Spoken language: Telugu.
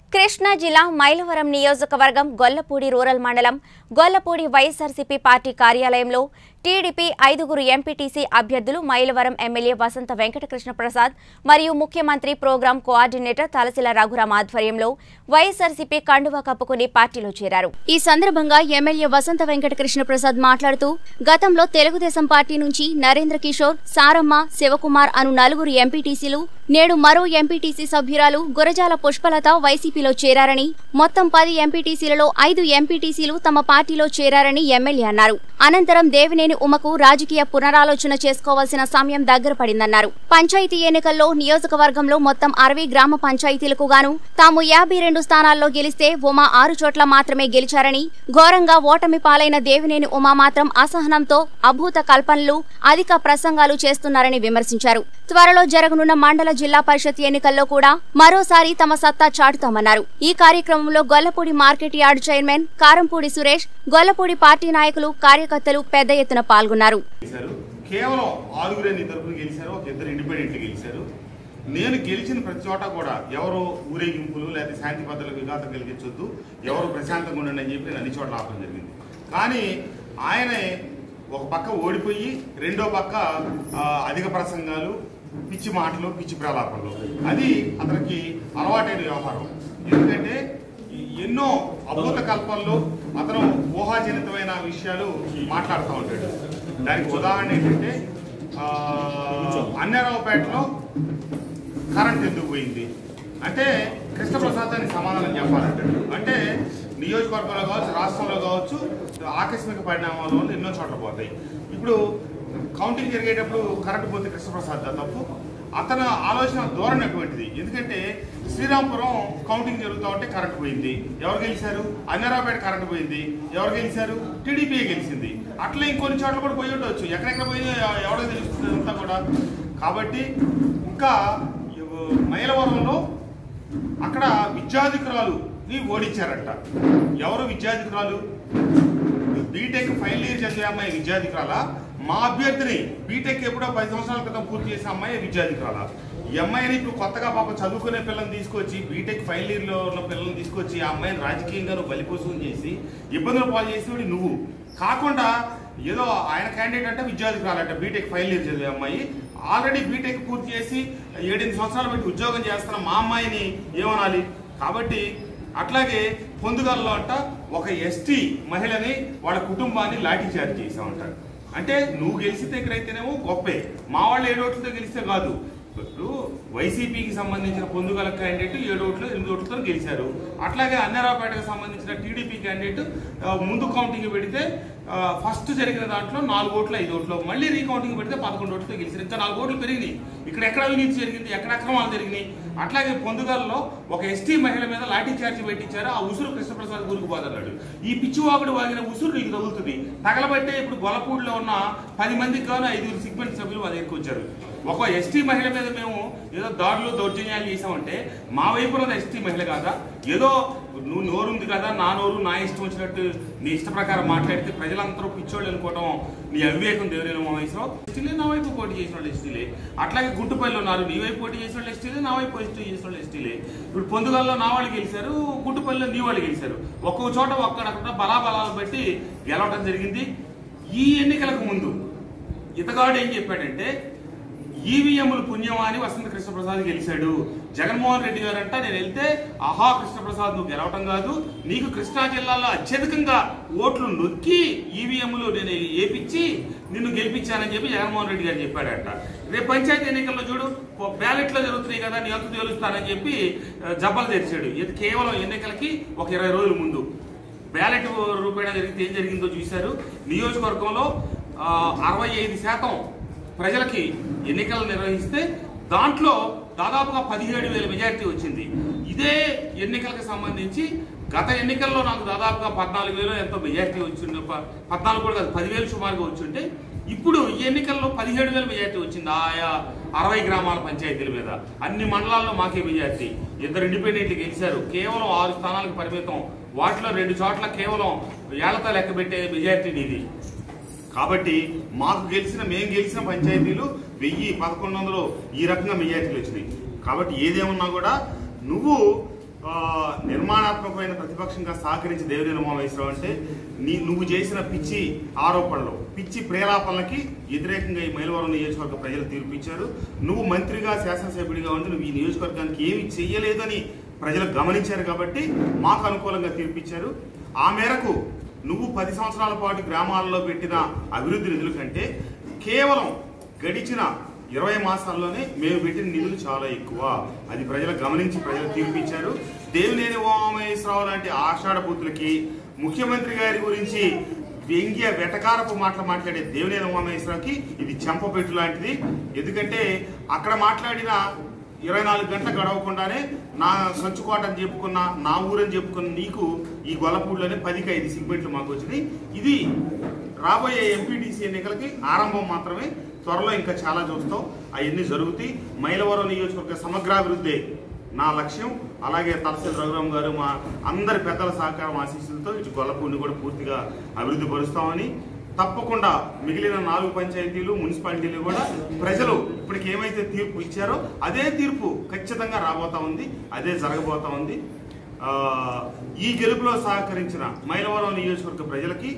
కృష్ణా జిల్లా మైలవరం నియోజకవర్గం గొల్లపూడి రూరల్ మండలం గొల్లపూడి వైఎస్ఆర్సీపీ పార్టీ కార్యాలయంలో టీడీపీ ఐదుగురు ఎంపీటీసీ అభ్యర్థులు మైలవరం ఎమ్మెల్యే వసంత వెంకటకృష్ణ ప్రసాద్ మరియు ముఖ్యమంత్రి ప్రోగ్రాం కోఆర్డినేటర్ తలసిల రఘురాం ఆధ్వర్యంలో వైఎస్ఆర్సీపీ కండువా కప్పుకుని పార్టీలో చేరారు ఈ సందర్భంగా ఎమ్మెల్యే వసంత వెంకటకృష్ణ ప్రసాద్ మాట్లాడుతూ గతంలో తెలుగుదేశం పార్టీ నుంచి నరేంద్ర కిషోర్ సారమ్మ శివకుమార్ అను నలుగురు ఎంపీటీసీలు నేడు మరో ఎంపీటీసీ సభ్యురాలు గురజాల పుష్పలత వైసీపీలో చేరారని మొత్తం పది ఎంపీటీసీలలో ఐదు ఎంపీటీసీలు తమ పార్టీలో చేరారని ఎమ్మెల్యే అన్నారు అనంతరం దేవినేని ఉమకు రాజకీయ పునరాలోచన చేసుకోవాల్సిన సమయం దగ్గర పడిందన్నారు పంచాయతీ ఎన్నికల్లో నియోజకవర్గంలో మొత్తం అరవై గ్రామ పంచాయతీలకు గాను తాము యాభై రెండు స్థానాల్లో గెలిస్తే ఉమా ఆరు చోట్ల మాత్రమే గెలిచారని ఘోరంగా ఓటమి పాలైన దేవినేని ఉమా మాత్రం అసహనంతో అభూత కల్పనలు అధిక ప్రసంగాలు చేస్తున్నారని విమర్శించారు త్వరలో జరగనున్న మండల జిల్లా పరిషత్ ఎన్నికల్లో కూడా మరోసారి తమ సత్తా చాటుతామన్నారు ఈ కార్యక్రమంలో Gollapudi market yard chairman Karampudi Suresh Gollapudi party నాయకులు కార్యకర్తలు పెద్ద ఎత్తున పాల్గొన్నారు గెలిచారు కేవలం ఆరుగురే నీ తరపున గెలిచారు ఒక ఇద్దరు ఇండిపెండెంట్ గెలిచారు నేను గెలిచిన ప్రతి చోట కూడా ఎవరు ఊరేగింపులు లేదా శాంతి భద్రతలకు విఘాతం కలిగించొద్దు ఎవరు ప్రశాంతంగా ఉండండి అని చెప్పి నేను అన్ని చోట్ల ఆపడం జరిగింది కానీ ఆయనే ఒక పక్క ఓడిపోయి రెండో పక్క ఆ, అధిక ప్రసంగాలు పిచ్చి మాటలు పిచ్చి ప్రలాపనలు అది అతనికి అలవాటైన వ్యవహారం ఎందుకంటే ఈ ఎన్నో అద్భుత కల్పనలు అతను ఊహాజనితమైన విషయాలు మాట్లాడుతూ ఉంటాడు దానికి ఉదాహరణ ఏంటంటే ఆ, అన్నారావుపేటలో కరెంట్ ఎందుకు పోయింది అంటే కృష్ణప్రసాద్ దానికి సమాధానం చెప్పాలంటాడు అంటే నియోజకవర్గంలో కావచ్చు రాష్ట్రంలో కావచ్చు ఆకస్మిక పరిణామాల వల్ల ఎన్నో చోట్ల పోతాయి ఇప్పుడు కౌంటింగ్ జరిగేటప్పుడు కరెంట్ పోతే కృష్ణప్రసాద్ దా తప్పు అతని ఆలోచన ధోరణి అటువంటిది ఎందుకంటే శ్రీరాంపురం కౌంటింగ్ జరుగుతూ ఉంటే కరెంట్ పోయింది ఎవరు గెలిచారు అన్నారావుపేట కరెంట్ పోయింది ఎవరు గెలిచారు టీడీపీ గెలిచింది అట్లా ఇంకొన్ని చోట్ల కూడా పోయి ఉండొచ్చు ఎక్కడెక్కడ పోయి ఎవరో తెలుస్తుంది అంతా కూడా కాబట్టి ఇంకా ఇవ్- మైలవరంలో అక్కడ విద్యాధికురాలు ని ఓడించారంట ఎవరు విద్యాధికురాలు బీటెక్ ఫైనల్ ఇయర్ చదివే అమ్మాయి విద్యాధికురాల మా అభ్యర్థిని బీటెక్ ఎప్పుడో పది సంవత్సరాల క్రితం పూర్తి చేసిన అమ్మాయి విద్యాధికురాల ఈ అమ్మాయిని ఇప్పుడు కొత్తగా పాప చదువుకునే పిల్లల్ని తీసుకొచ్చి బీటెక్ ఫైనల్ ఇయర్ లో ఉన్న పిల్లల్ని తీసుకొచ్చి ఆ అమ్మాయిని రాజకీయంగా నువ్వు బలిపోసం చేసి ఇబ్బందులు పాలు చేసేవాడి నువ్వు కాకుండా ఏదో ఆయన క్యాండిడేట్ అంటే విద్యాధికురాలంట బీటెక్ ఫైనల్ ఇయర్ చదివే అమ్మాయి ఆల్రెడీ బీటెక్ పూర్తి చేసి ఏడెనిమిది సంవత్సరాలు పెట్టి ఉద్యోగం చేస్తున్న మా అమ్మాయిని ఏమనాలి కాబట్టి అట్లాగే పొందుగల్లో అంట ఒక ఎస్టీ మహిళని వాళ్ళ కుటుంబాన్ని లాఠీ చార్జ్ చేసామంట అంటే నువ్వు గెలిచితే ఇక్కడైతేనేమో గొప్పే మా వాళ్ళు ఏడు ఓట్లతో గెలిస్తే కాదు ఇప్పుడు వైసీపీకి సంబంధించిన పొందుగల క్యాండిడేట్ ఏడు ఓట్లు ఎనిమిది ఓట్లతో గెలిచారు అట్లాగే అన్నారావుపేటకు సంబంధించిన టీడీపీ క్యాండిడేట్ ఆ, ముందు కౌంటింగ్ పెడితే ఆ, ఫస్ట్ జరిగిన దాంట్లో నాలుగు ఓట్లు ఐదు ఓట్లు మళ్ళీ రీకౌంటింగ్ పెడితే పదకొండు ఓట్లతో గెలిచారు ఇంకా నాలుగు ఓట్లు పెరిగినాయి ఇక్కడ ఎక్కడ అవినీతి జరిగింది ఎక్కడ అక్రమాలు జరిగినాయి అట్లాగే పొందుగల్లో ఒక ఎస్టీ మహిళ మీద లాఠీ చార్జ్ పెట్టించారు ఆ ఉసురు కృష్ణప్రసాద్ గురికి పోతున్నాడు ఈ పిచ్చివాగుడు వాగిన ఉసురు నీకు తగులుతుంది తగలబట్టే ఇప్పుడు గొల్లపూడిలో ఉన్న పది మందికి గాను ఐదుగురు సిగ్మెంట్ సభ్యులు మా దగ్గరికి వచ్చారు ఒక ఎస్టీ మహిళ మీద మేము ఏదో దాడులు దౌర్జన్యాలు చేసామంటే మా వైపు ఉన్నది ఎస్టీ మహిళ కాదా ఏదో నువ్వు నోరుంది కదా నా నోరు నా ఇష్టం వచ్చినట్టు నీ ఇష్ట ప్రకారం మాట్లాడితే ప్రజలందరూ పిచ్చోళ్ళు అనుకోవడం నీ అవివేకం దేవుడేమో మా వయసులో ఎస్టీలే నా వైపు పోటీ చేసిన వాళ్ళు ఎస్టీలే అట్లాగే గుంటుపల్లిలో ఉన్నారు నీ వైపు పోటీ చేసిన వాళ్ళు ఎస్టీలే నా వైపు పోటీ చేసిన వాళ్ళు ఎస్టీలే ఇప్పుడు పొందుగల్లో నా వాళ్ళు గెలిచారు గుంటుపల్లిలో నీ వాళ్ళు గెలిచారు ఒక్కొక్క చోట ఒక్కడక్కడ బలాబలాలు బట్టి గెలవడం జరిగింది ఈ ఎన్నికలకు ముందు ఇతగాడు ఏం చెప్పాడంటే ఈవీఎంలు పుణ్యమా అని వసంత కృష్ణప్రసాద్ గెలిచాడు జగన్మోహన్ రెడ్డి గారు అంట నేను వెళ్తే ఆహా కృష్ణప్రసాద్ నువ్వు గెలవటం కాదు నీకు కృష్ణా జిల్లాలో అత్యధికంగా ఓట్లు నొక్కి ఈవీఎంలు నేను ఏపిచ్చి నిన్ను గెలిపించానని చెప్పి జగన్మోహన్ రెడ్డి గారు చెప్పాడంట రేపు పంచాయతీ ఎన్నికల్లో చూడు బ్యాలెట్లో జరుగుతున్నాయి కదా నీ అంతు తేలుస్తానని చెప్పి ఆ, జబ్బలు తెరిచాడు ఇది కేవలం ఎన్నికలకి ఒక ఇరవై రోజుల ముందు బ్యాలెట్ రూపేణా జరిగితే ఏం జరిగిందో చూశారు నియోజకవర్గంలో ఆ, అరవై ఐదు శాతం ప్రజలకి ఎన్నికలు నిర్వహిస్తే దాంట్లో దాదాపుగా పదిహేడు వేల మెజారిటీ వచ్చింది ఇదే ఎన్నికలకు సంబంధించి గత ఎన్నికల్లో నాకు దాదాపుగా పద్నాలుగు వేలు ఎంతో మెజారిటీ వచ్చింది ప- పద్నాలుగు కూడా కాదు పదివేలు సుమారుగా వచ్చింటే ఇప్పుడు ఈ ఎన్నికల్లో పదిహేడు వేల మెజారిటీ వచ్చింది ఆయా అరవై గ్రామాల పంచాయతీల మీద అన్ని మండలాల్లో మాకే మెజారిటీ ఇద్దరు ఇండిపెండెంట్లు గెలిచారు కేవలం ఆరు స్థానాలకు పరిమితం వాటిలో రెండు చోట్ల కేవలం ఏళ్లతో లెక్క పెట్టే మెజారిటీ నీది కాబట్టి మాకు గెలిచిన మేము గెలిచిన పంచాయతీలు వెయ్యి పదకొండు వందలు ఈ రకంగా మెజార్టీలు వచ్చినాయి కాబట్టి ఏదేమన్నా కూడా నువ్వు ఆ, ప్రతిష్టాత్మకమైన ప్రతిపక్షంగా సహకరించి దేవినేని ఉమామహేశ్వరరావు అంటే నీ నువ్వు చేసిన పిచ్చి ఆరోపణలు పిచ్చి ప్రేలాపనలకి వ్యతిరేకంగా ఈ మైలవరం నియోజకవర్గ ప్రజలు తీర్పు ఇచ్చారు నువ్వు మంత్రిగా శాసనసభ్యుడిగా ఉండి నువ్వు ఈ నియోజకవర్గానికి ఏమి చెయ్యలేదని ప్రజలు గమనించారు కాబట్టి మాకు అనుకూలంగా తీర్పిచ్చారు ఆ మేరకు నువ్వు పది సంవత్సరాల పాటు గ్రామాల్లో పెట్టిన అభివృద్ధి నిధుల కంటే కేవలం గడిచిన ఇరవై మాసాల్లోనే మేము పెట్టిన నిధులు చాలా ఎక్కువ అది ప్రజలు గమనించి ప్రజలు తీర్పిచ్చారు దేవినేని ఉమామహేశ్వరరావు లాంటి ఆషాఢపుత్రులకి ముఖ్యమంత్రి గారి గురించి వ్యంగ్య వెటకారపు మాటలు మాట్లాడే దేవినేని ఉమామహేశ్వరరావుకి ఇది చెంపపెట్టు లాంటిది ఎందుకంటే అక్కడ మాట్లాడిన ఇరవై నాలుగు గంటలు గడవకుండానే నా కంచుకోట అని చెప్పుకున్న నా ఊరని చెప్పుకున్న నీకు ఈ గొల్లపూడిలోనే పదికి ఐదు సిగ్మెంట్లు మాకు వచ్చినాయి ఇది రాబోయే ఎంపీటీసీ ఎన్నికలకి ఆరంభం మాత్రమే త్వరలో ఇంకా చాలా చూస్తాం అవన్నీ జరుగుతాయి మైలవరం నియోజకవర్గ సమగ్రాభివృద్ధి నా లక్ష్యం అలాగే తలసిల్ రఘురామ్ గారు మా అందరి పెద్దల సహకారం ఆశీస్సులతో ఇటు గొల్లపూడిని కూడా పూర్తిగా అభివృద్ధి పరుస్తామని తప్పకుండా మిగిలిన నాలుగు పంచాయతీలు మున్సిపాలిటీలు కూడా ప్రజలు ఇప్పటికి ఏమైతే తీర్పు ఇచ్చారో అదే తీర్పు ఖచ్చితంగా రాబోతా ఉంది అదే జరగబోతా ఉంది ఆ, ఈ గెలుపులో సహకరించిన మైలవరం నియోజకవర్గ ప్రజలకి